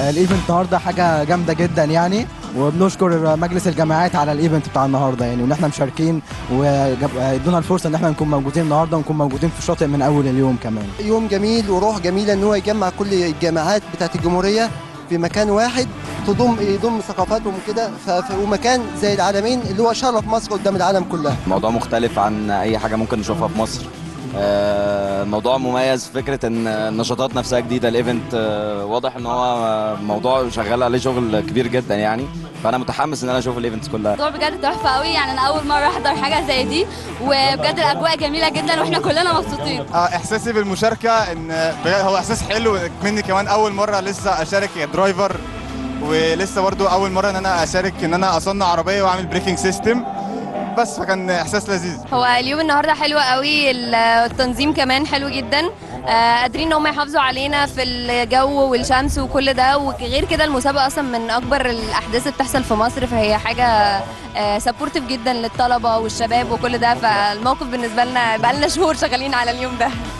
الايفنت النهارده حاجه جامده جدا يعني وبنشكر مجلس الجامعات على الايفنت بتاع النهارده يعني وان احنا مشاركين وادونا الفرصه ان احنا نكون موجودين النهارده ونكون موجودين في الشاطئ من اول اليوم كمان يوم جميل وروح جميله ان هو يجمع كل الجامعات بتاعت الجمهوريه في مكان واحد تضم يضم ثقافاتهم كده ف- ف- ومكان زي العالمين اللي هو شرف مصر قدام العالم كلها موضوع مختلف عن اي حاجه ممكن نشوفها في مصر آه، موضوع مميز فكره ان النشاطات نفسها جديده الايفنت آه، واضح ان هو موضوع شغال عليه شغل كبير جدا يعني فانا متحمس ان انا اشوف الايفنتس كلها الموضوع بجد تحفه قوي يعني انا اول مره احضر حاجه زي دي وبجد الاجواء جميله جدا واحنا كلنا مبسوطين آه، احساسي بالمشاركه ان بجد هو احساس حلو مني كمان اول مره لسه اشارك درايفر ولسه برضو اول مره ان انا اشارك ان انا اصنع عربيه واعمل بريكنج سيستم بس فكان احساس لذيذ هو اليوم النهارده حلو قوي التنظيم كمان حلو جدا آه، قادرين ان هم يحافظوا علينا في الجو والشمس وكل ده وغير كده المسابقه اصلا من اكبر الاحداث اللي بتحصل في مصر فهي حاجه سبورتيف جدا للطلبه والشباب وكل ده فالموقف بالنسبه لنا بقالنا شهور شغالين على اليوم ده